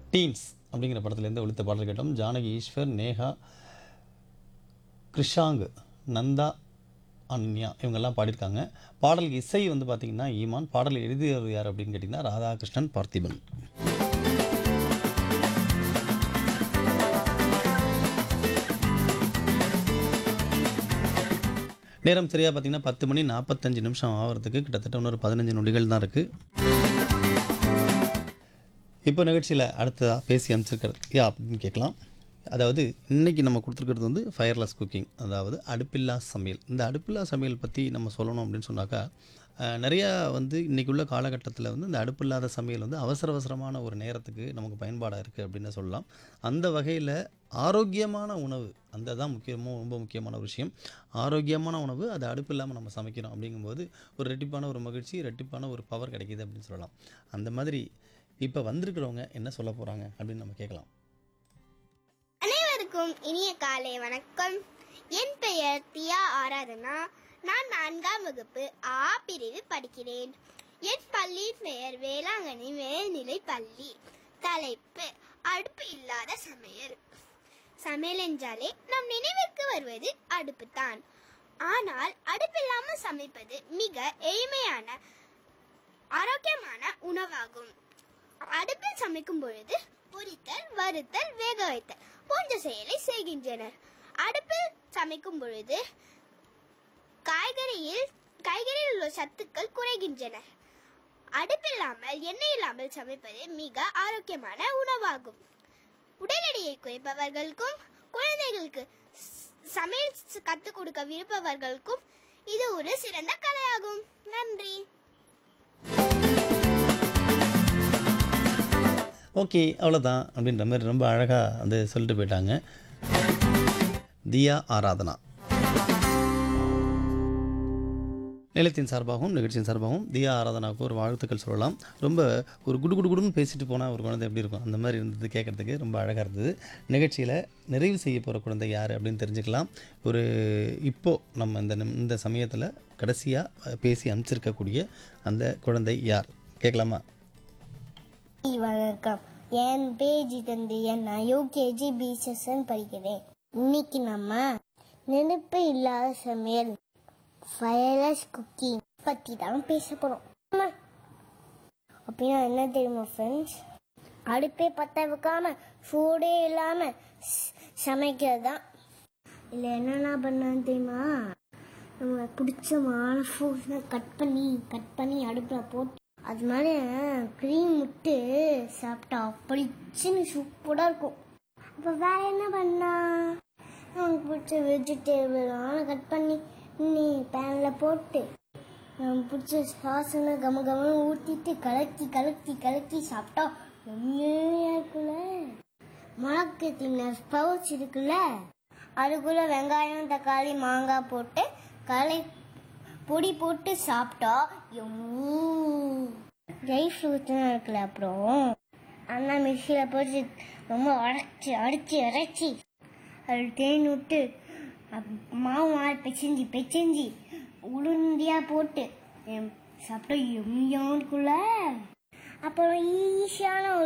teens அப்படிங்கிற படத்துலேருந்து ஒழித்த பாடல் கேட்டோம் ஜானகி ஈஸ்வர் நேஹா கிருஷாங் நந்தா அன்யா இவங்கெல்லாம் பாடியிருக்காங்க பாடலுக்கு இசை வந்து பார்த்திங்கன்னா ஈமான் பாடல் எழுதியவர் யார் அப்படின்னு கேட்டிங்கன்னா ராதாகிருஷ்ணன் பார்த்திபன் நேரம் சரியாக பார்த்தீங்கன்னா பத்து மணி நாற்பத்தஞ்சு நிமிஷம் ஆகிறதுக்கு கிட்டத்தட்ட இன்னொரு பதினஞ்சு நொடிகள் தான் இருக்குது இப்போ நிகழ்ச்சியில் அடுத்ததாக பேசி அமைச்சிருக்கிறது யா அப்படின்னு கேட்கலாம் அதாவது இன்றைக்கி நம்ம கொடுத்துருக்கிறது வந்து ஃபயர்லெஸ் குக்கிங் அதாவது அடுப்பில்லா சமையல் இந்த அடுப்பில்லா சமையல் பற்றி நம்ம சொல்லணும் அப்படின்னு சொன்னாக்கா அஹ், நிறையா வந்து இன்றைக்கி உள்ள காலகட்டத்தில் வந்து இந்த அடுப்பில்லாத சமையல் வந்து அவசர அவசரமான ஒரு நேரத்துக்கு நமக்கு பயன்பாடாக இருக்குது அப்படின்னு சொல்லலாம் அந்த வகையில் ஆரோக்கியமான உணவு அந்த தான் முக்கியமோ ரொம்ப முக்கியமான ஒரு விஷயம் ஆரோக்கியமான உணவு அது அடுப்பு இல்லாமல் நம்ம சமைக்கிறோம் அப்படிங்கும்போது ஒரு ரெட்டிப்பான ஒரு மகிழ்ச்சி ரெட்டிப்பான ஒரு பவர் கிடைக்கிது அப்படின்னு சொல்லலாம் அந்த மாதிரி இப்போ வந்திருக்கிறவங்க என்ன சொல்ல போகிறாங்க அப்படின்னு நம்ம கேட்கலாம் அனைவருக்கும் இனிய காலை வணக்கம் என் பெயர் தியா ஆராதனா நான் நான்காம் வகுப்பு ஆ பிரிவு படிக்கிறேன் என் பள்ளியின் பெயர் வேளாங்கண்ணி மேல்நிலை பள்ளி தலைப்பு அடுப்பு இல்லாத சமையல் சமையல் என்றாலே நம் நினைவிற்கு வருவது அடுப்பு தான் ஆனால் அடுப்பில்லாமல் சமைப்பது மிக எளிமையான ஆரோக்கியமான உணவாகும் அடுப்பில் சமைக்கும் பொழுது பொரித்தல் வறுத்தல் வேக வைத்தல் போன்ற செயலை செய்கின்றனர் அடுப்பில் சமைக்கும் பொழுது காய்கறியில் காய்கறியில் உள்ள சத்துக்கள் குறைகின்றன அடுப்பில்லாமல் எண்ணெய் இல்லாமல் சமைப்பது மிக ஆரோக்கியமான உணவாகும் உடல் எடையை குறைப்பவர்களுக்கும் குழந்தைகளுக்கு ஸ்- சமையல் ஸ்- கற்றுக் கொடுக்க விருப்பவர்களுக்கும் இது ஒரு சிறந்த கலையாகும் நன்றி ஓகே அவ்வளோதான் அப்படின்ற மாதிரி ரொம்ப அழகாக வந்து சொல்லிட்டு போயிட்டாங்க தியா ஆராதனா நிலையத்தின் சார்பாகவும் நிகழ்ச்சியின் சார்பாகவும் தியா ஆராதனாவுக்கு ஒரு வாழ்த்துக்கள் சொல்லலாம் ரொம்ப ஒரு குடு குடு குடுன்னு பேசிட்டு போனால் ஒரு குழந்தை எப்படி இருக்கும் அந்த மாதிரி இருந்தது கேட்குறதுக்கு ரொம்ப அழகாக இருந்தது நிகழ்ச்சியில் நிறைவு செய்ய போகிற குழந்தை யார் அப்படின்னு தெரிஞ்சுக்கலாம் ஒரு இப்போது நம்ம இந்த நிம்- இந்த சமயத்தில் கடைசியாக பேசி அனுப்பிச்சிருக்கக்கூடிய அந்த குழந்தை யார் கேட்கலாமா வணக்கம் என் பேர் ஜிதந்திரன் நான் யூகேஜி பி செஷன் படிக்கிறேன் இன்னைக்கு நம்ம நெருப்பு இல்லாத சமையல் ஃபயர்லெஸ் குக்கிங் பற்றி தான் பேச போகிறோம் அப்படின்னா என்ன தெரியுமா ஃப்ரெண்ட்ஸ் அடுப்பே பற்ற வைக்காம சூடே இல்லாமல் சமைக்கிறது தான் இல்லை என்னென்ன பண்ணான்னு தெரியுமா நம்ம பிடிச்சமான ஃப்ரூட்ஸ்லாம் கட் பண்ணி கட் பண்ணி அடுப்பில் போட்டு அது மேலே க்ரீம் விட்டு சாப்பிட்டா அப்படிச்சுன்னு சூப்பராக இருக்கும் அப்போ வேற என்ன பண்ணா நமக்கு பிடிச்ச வெஜிடேபிளான கட் பண்ணி நீ பேனில் போட்டு நமக்கு பிடிச்ச சாசனை கம கமன்னு ஊற்றிட்டு கலக்கி கலக்கி கலக்கி சாப்பிட்டா எம்மையாக இருக்குல்ல முளக்கு தின்ன பவுச் இருக்குல்ல அதுக்குள்ள வெங்காயம் தக்காளி மாங்காய் போட்டு களை பொடி போட்டு சாப்பிட்டா ட்ரை ஃப்ரூட்ஸ்லாம் இருக்குல்ல அப்புறம் அண்ணா மிக்சியில் போட்டு ரொம்ப உடச்சி அடிச்சு அரைச்சி அது தேன் விட்டு அப்~ மாவு மாறு பெச்சஞ்சி பெச்சஞ்சி உளுந்தியாக போட்டு எம், சாப்பிட்டா எம்மியானுக்குள்ள அப்புறம் ஈஸியான